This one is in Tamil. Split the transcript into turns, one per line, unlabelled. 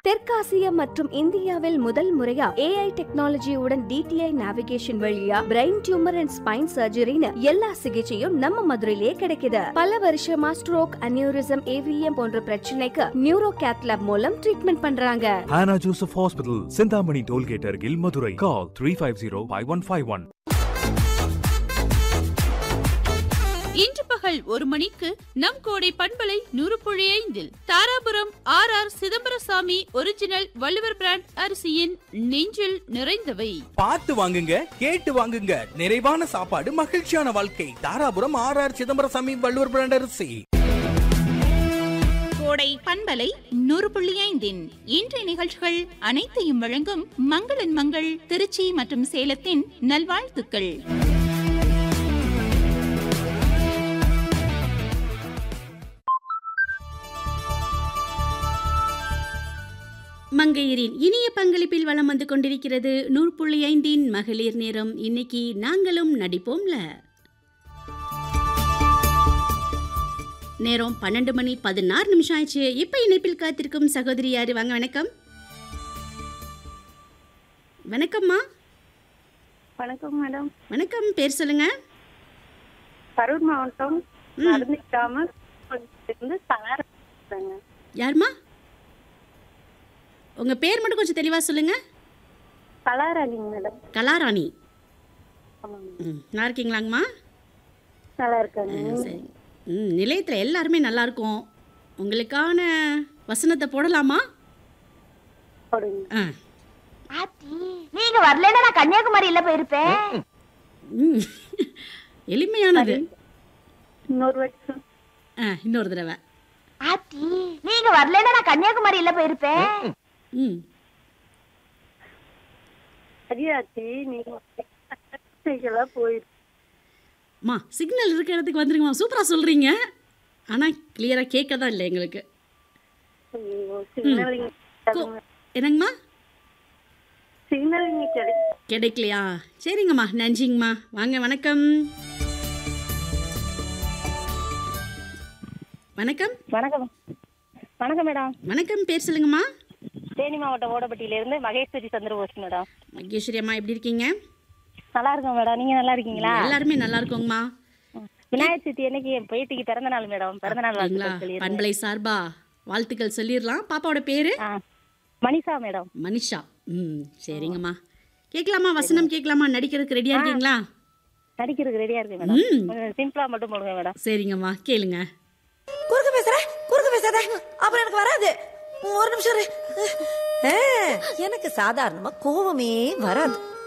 தெற்காசியா மற்றும் இந்தியாவில் முதல் முறையா ஏஐ டெக்னாலஜியுடன் டிடிஐ நேவிகேஷன் வழியா பிரெயின் டியூமர் அண்ட் ஸ்பைன் சர்ஜரின்னு எல்லா சிகிச்சையும் நம்ம மதுரையிலேயே கிடைக்குது பல வருஷமா ஸ்ட்ரோக் அனியூரிசம் ஏவிஎம் போன்ற பிரச்சனைக்கு நியூரோ கேத்லாப் மூலம் ட்ரீட்மெண்ட் பண்றாங்க
Hannah Joseph Hospital, Sindhamani Tollgate, Argil, Madurai. Call 350 5151.
இன்று பகல் ஒரு மணிக்கு நம் கோடை பண்பலை நூறு புள்ளி ஐந்தில் Dharapuram R R Chidambarasamy original Valluvar brand அரிசியின் நெஞ்சில் நிறைந்தவை
பார்த்து வாங்குங்க கேட்டு வாங்குங்க நிறைவான சாப்பாடு மகிழ்ச்சியான வாழ்க்கை Dharapuram R R Chidambarasamy Valluvar brand அரிசி
கோடை பண்பலை நூறு புள்ளி ஐந்தின் இன்றைய நிகழ்ச்சிகள் அனைத்தையும் வழங்கும் மங்களன் மங்கள் திருச்சி மற்றும் சேலத்தின் நல்வாழ்த்துக்கள்
மங்கையரின் இனிய பங்களிப்பில் வலம் வந்து கொண்டிருக்கிறது நூறு புள்ளி ஐந்தின் மகளிர் நேரம் இன்னைக்கு நாங்களும் நடிப்போம்ல நேரம் பன்னெண்டு மணி பதினாறு நிமிஷம் ஆயிடுச்சு இப்போ இணைப்பில் காத்திருக்கும் சகோதரி யாரு வாங்க வணக்கம் வணக்கம்மா
வணக்கம் மேடம்
வணக்கம் பேர் சொல்லுங்க
கரூர் மாவட்டம்
ம்.
நடந்து கிராமம் இருந்து சலார் பேசுறேங்க.
யாரும்மா உங்க பேர் மட்டும் கொஞ்சம் தெளிவா சொல்லுங்க
கலாராணிங்க மேடம்
கலாராணி
ஆமாங்க
ம் நல்லா இருக்கீங்களாங்கம்மா
நல்லா இருக்காங்க
ஆ, சரி ம் நிலையத்தில் எல்லாருமே நல்லா இருக்கும் உங்களுக்கான வசனத்தை போடலாமா
போடுங்க
ஆ
நீங்க வரலன்னா நான் கன்னியாகுமரியில போயிருப்பேன்
ம் எளிமையானது
இன்னொரு வருஷம்
ஆ இன்னொரு தடவை
ஆத்தி நீங்க வரலன்னா நான் கன்னியாகுமரியில போயிருப்பேன்
ம்
சரியாச்சு நீங்க போயிரு
அம்மா சிக்னல் இருக்கிற இடத்துக்கு வந்துருங்கம்மா சூப்பராக சொல்கிறீங்க ஆனால் கிளியராக கேட்க தான் இல்லை எங்களுக்கு
சிக்னல்
கோ- என்னங்கம்மா
சிக்னல் இங்க கிடைக்கும்
கிடைக்கலையா சரிங்கம்மா நன்றிங்கம்மா வாங்க வணக்கம் வணக்கம்
வணக்கம் வணக்கம் மேடம்
வணக்கம் பேர் சொல்லுங்கம்மா
தேனி மாவட்டம் ஓடப்பட்டியில இருந்து மகேஸ்வரி சந்திரபோஸ் மேடம்
மகேஸ்வரி அம்மா எப்படி இருக்கீங்க
நல்லா இருக்கோம் மேடம் நீங்க நல்லா இருக்கீங்களா
எல்லாருமே நல்லா இருக்கோங்கம்மா
விநாயகர் சதுர்த்தி அன்னைக்கு என் பேத்திக்கு பிறந்த நாள் மேடம் பிறந்த நாள்
சரிங்களா
வாழ்த்துக்கள் சொல்லிடுறேன்.
பண்பலை சார்பா வாழ்த்துக்கள் சொல்லிடலாம் பாப்பாவோட பேரு
ஆ மணிஷா மேடம்
மனிஷா ம் சரிங்கம்மா கேட்கலாமா வசனம் கேட்கலாமா நடிக்கிறதுக்கு ரெடியா இருக்கீங்களா
நடிக்கிறதுக்கு ரெடியா இருக்கு மேடம்
ம்.
கொஞ்சம் சிம்பிளா மட்டும் போடுங்க மேடம்
சரிங்கம்மா கேளுங்க
குறுக்க பேசுற குறுக்க பேசாத அப்புறம் எனக்கு வராது ஒரு நிமிஷம் இரு. ஆ, எனக்கு சாதாரணமா கோவமே வராது